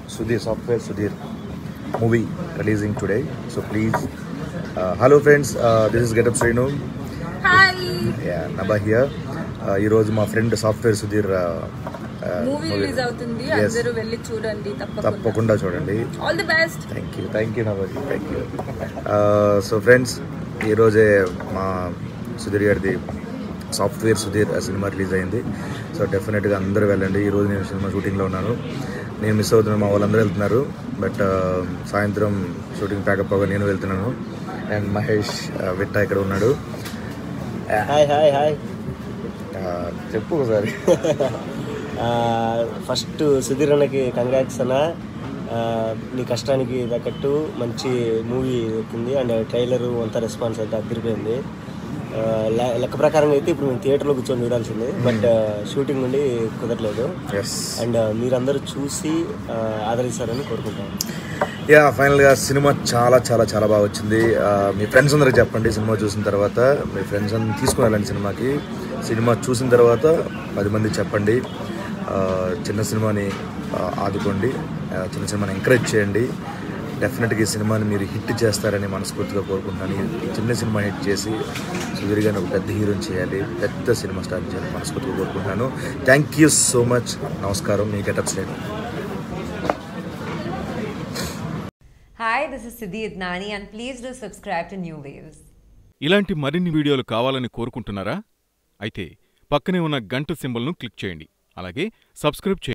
Sudhir Software Sudhir movie releasing today. So please, uh, hello friends, uh, this is Get Up Srinu. Hi Yeah, Naba here. Uh, ఈరోజు మా friend software Sudheer movie release అవుతుంది అందరూ వెళ్ళి చూడండి తప్పకుండా తప్పకుండా చూడండి all the best thank you thank you నవాజీ థ్యాంక్ యూ సో ఫ్రెండ్స్ ఈరోజే మా సుధీర్ గారిది సాఫ్ట్వేర్ సుధీర్ సినిమా రిలీజ్ అయింది సో డెఫినెట్గా అందరూ వెళ్ళండి ఈరోజు నేను సినిమా షూటింగ్లో ఉన్నాను నేను మిస్ అవుతున్నాను మా వాళ్ళందరూ వెళ్తున్నారు బట్ సాయంత్రం షూటింగ్ ప్యాకప్ అవ్వగా నేను వెళ్తున్నాను అండ్ మహేష్ uh, విట్ట ఇక్కడ ఉన్నాడు హాయ్ హాయ్ హాయ్ Uh, చెప్పు ఒకసారి ఫస్ట్ సుధీర్ అన్నకి కంగ్రాట్స్ అన్న ఆ, నీ కష్టానికి తగ్గట్టు మంచి మూవీ వచ్చింది అండ్ ట్రైలర్ అంతా రెస్పాన్స్ అంతా అదిరిపోయింది ఆ, లె- లెక్క ప్రకారం అయితే ఇప్పుడు మేము థియేటర్లో కూర్చొని చూడాల్సింది బట్ షూటింగ్ నుండి కుదరలేదు ఎస్ అండ్ మీరందరూ చూసి ఆ, ఆదరిస్తారని కోరుకుంటాను యా ఫైనల్గా సినిమా చాలా చాలా చాలా బాగా వచ్చింది ఆ, మీ ఫ్రెండ్స్ అందరికి చెప్పండి సినిమా చూసిన తర్వాత మీ ఫ్రెండ్స్ అందరిని తీసుకుని వెళ్ళండి సినిమాకి సినిమా చూసిన తర్వాత పది మంది చెప్పండి ఆ, చిన్న సినిమాని ఆ, ఆదుకోండి ఆ, చిన్న సినిమాని ఎంకరేజ్ చేయండి డెఫినెట్గా ఈ సినిమాని మీరు హిట్ చేస్తారని మనస్ఫూర్తిగా కోరుకుంటున్నాను ఈ- ఈ చిన్న సినిమా హిట్ చేసి సుధీర్ గారిని ఒక పెద్ద హీరోని చేయాలి పెద్ద సినిమా స్టార్ట్ చేయాలని మనస్ఫూర్తిగా కోరుకుంటున్నాను థ్యాంక్ యూ సో మచ్ నమస్కారం మీ గెటప్ స్టేట్ Hi, this is Siddhi Idnani, and please do subscribe to New Waves. ఇలాంటి మరిన్ని వీడియోలు కావాలని కోరుకుంటున్నారా అయితే పక్కనే ఉన్న గంట సింబల్ను క్లిక్ చేయండి అలాగే సబ్స్క్రైబ్ చేయండి